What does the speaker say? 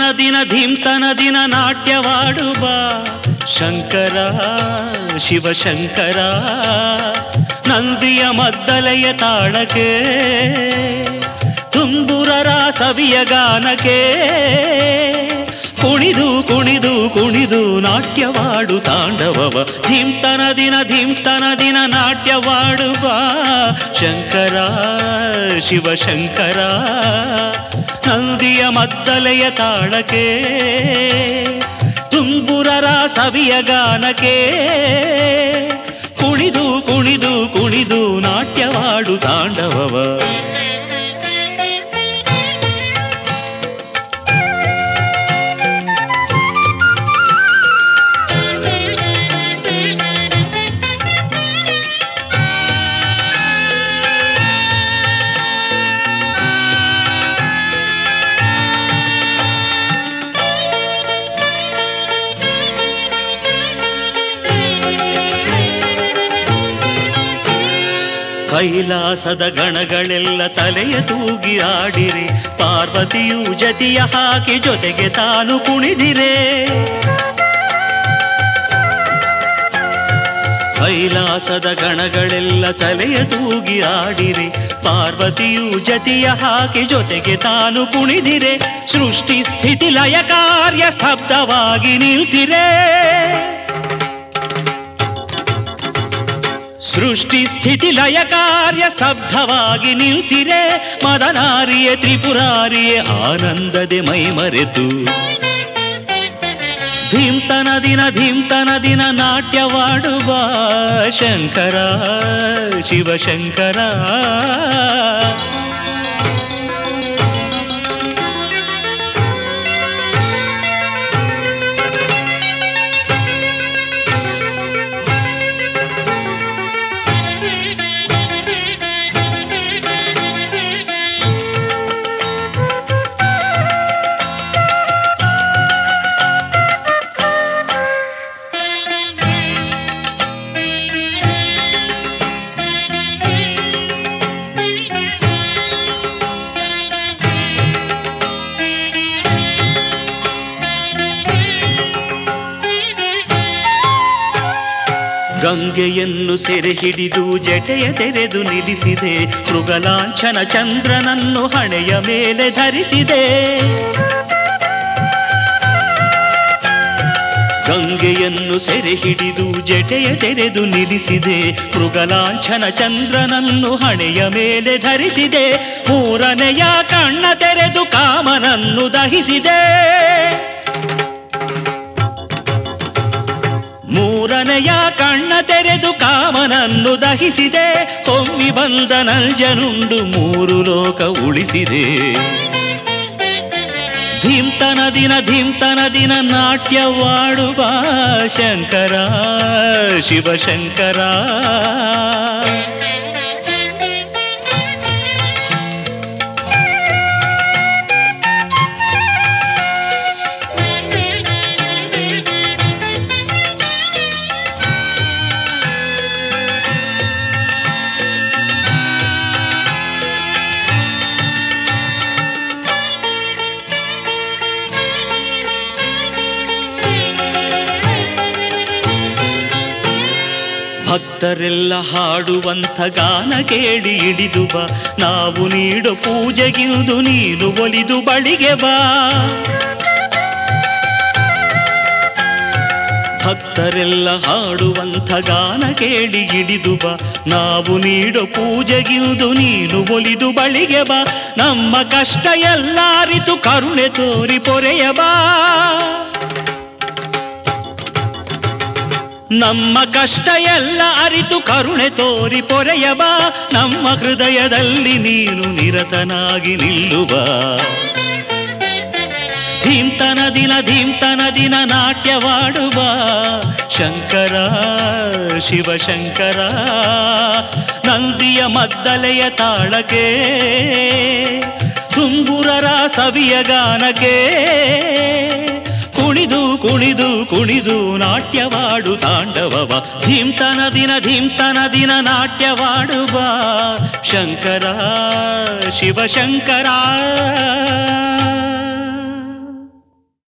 ದಿನ ಧೀಮ್ತನ ದಿನ ನಾಟ್ಯವಾಡುವ ಶಂಕರ ಶಿವಶಂಕರ ನಂದಿಯ ಮದ್ದಲೆಯ ತಾಳಕ್ಕೆ ತುಂಬುರರ ಸವಿಯ ಗಾನಕ್ಕೆ ಕುಣಿದು ಕುಣಿದು ಕುಣಿದು ನಾಟ್ಯವಾಡು ತಾಂಡವವ ಧೀಮ್ತನ ದಿನ ಧೀಮ್ತನ ದಿನ ನಾಟ್ಯವಾಡುವ ಶಂಕರ ಶಿವಶಂಕರ ನಂದಿಯ ಮದ್ದಲೆಯ ತಾಳಕ್ಕೆ ತುಂಬುರರ ಸವಿಯ ಗಾನಕ್ಕೆ ಕುಣಿದು ಕುಣಿದು ಕುಣಿದು ನಾಟ್ಯವಾಡು ತಾಂಡವವ ಕೈಲಾಸದ ಗಣಗಳೆಲ್ಲ ತಲೆಯ ತೂಗಿ ಆಡಿರೆ ಪಾರ್ವತಿಯು ಜತಿಯ ಹಾಕಿ ಜೊತೆಗೆ ತಾನು ಕುಣಿದಿರೆ ಕೈಲಾಸದ ಗಣಗಳೆಲ್ಲ ತಲೆಯ ತೂಗಿ ಆಡಿರೆ ಪಾರ್ವತಿಯು ಜತಿಯ ಹಾಕಿ ಜೊತೆಗೆ ತಾನು ಕುಣಿದಿರೆ ಸೃಷ್ಟಿ ಸ್ಥಿತಿ ಲಯ ಕಾರ್ಯ ಸ್ತಬ್ಧವಾಗಿ ನಿಲ್ತಿರೆ ಸೃಷ್ಟಿ ಸ್ಥಿತಿ ಲಯ ಕಾರ್ಯ ಸ್ತಬ್ಧವಾಗಿ ನಿಲ್ತಿರೆ ಮದನಾರಿಯೇ ತ್ರಿಪುರಾರಿಯೇ ಆನಂದದೆ ಮೈ ಮರೆತು ಧೀಮ್ತನ ದಿನ ಧೀಮ್ತನ ದಿನ ನಾಟ್ಯವಾಡುವ ಶಂಕರ ಶಿವಶಂಕರ ಗಂಗೆಯನ್ನು ಸೆರೆ ಹಿಡಿದು ಜಟೆಯ ತೆರೆದು ನಿಲ್ಲಿಸಿದೆ ಮೃಗಲಾಂಛನ ಚಂದ್ರನನ್ನು ಹಣೆಯ ಮೇಲೆ ಧರಿಸಿದೆ ಗಂಗೆಯನ್ನು ಸೆರೆ ಹಿಡಿದು ಜಟೆಯ ತೆರೆದು ನಿಲ್ಲಿಸಿದೆ ಮೃಗಲಾಂಛನ ಚಂದ್ರನನ್ನು ಹಣೆಯ ಮೇಲೆ ಧರಿಸಿದೆ ಮೂರನೆಯ ಕಣ್ಣ ತೆರೆದು ಕಾಮನನ್ನು ದಹಿಸಿದೆ ಮೂರನೆಯ ಕಣ್ಣ ತೆರೆದು ಕಾಮನನ್ನು ದಹಿಸಿದೆ ಕೊಮ್ಮಿ ಬಂದ ನಂಜನುಂಡು ಮೂರು ಲೋಕ ಉಳಿಸಿದೆ ಧೀಮ್ತನ ದಿನ ಧೀಮ್ತನ ದಿನ ನಾಟ್ಯವಾಡುವ ಶಂಕರ ಶಿವಶಂಕರ ಭಕ್ತರೆಲ್ಲ ಹಾಡುವಂಥ ಗಾನ ಕೇಳಿ ಹಿಡಿದು ಬಾ ನಾವು ನೀಡೋ ಪೂಜೆಗಿಂದು ನೀನು ಒಲಿದು ಬಳಿಗೆ ಬಾ ಭಕ್ತರೆಲ್ಲ ಹಾಡುವಂಥ ಗಾನ ಕೇಳಿ ಹಿಡಿದು ಬಾ ನಾವು ನೀಡೋ ಪೂಜೆಗಿಂದು ನೀನು ಒಲಿದು ಬಳಿಗೆ ಬಾ ನಮ್ಮ ಕಷ್ಟ ಎಲ್ಲ ಅರಿತು ಕರುಣೆ ತೋರಿ ಪೊರೆಯ ಬಾ ನಮ್ಮ ಕಷ್ಟ ಎಲ್ಲ ಅರಿತು ಕರುಣೆ ತೋರಿ ಪೊರೆಯಬ ನಮ್ಮ ಹೃದಯದಲ್ಲಿ ನೀನು ನಿರತನಾಗಿ ನಿಲ್ಲುವ ಧೀಮ್ತನ ದಿನ ಧೀಮ್ತನ ದಿನ ನಾಟ್ಯವಾಡುವ ಶಂಕರ ಶಿವಶಂಕರ ನಂದಿಯ ಮದ್ದಲೆಯ ತಾಳಕ್ಕೆ ತುಂಬುರರ ಸವಿಯ ಗಾನಕ್ಕೆ ಕುಣಿದು ಕುಣಿದು ಕುಣಿದು ನಾಟ್ಯವಾಡು ತಾಂಡವವ ಧೀಮ್ತನ ದಿನ ಧೀಮ್ತನ ದಿನ ನಾಟ್ಯವಾಡುವ ಶಂಕರ ಶಿವಶಂಕರ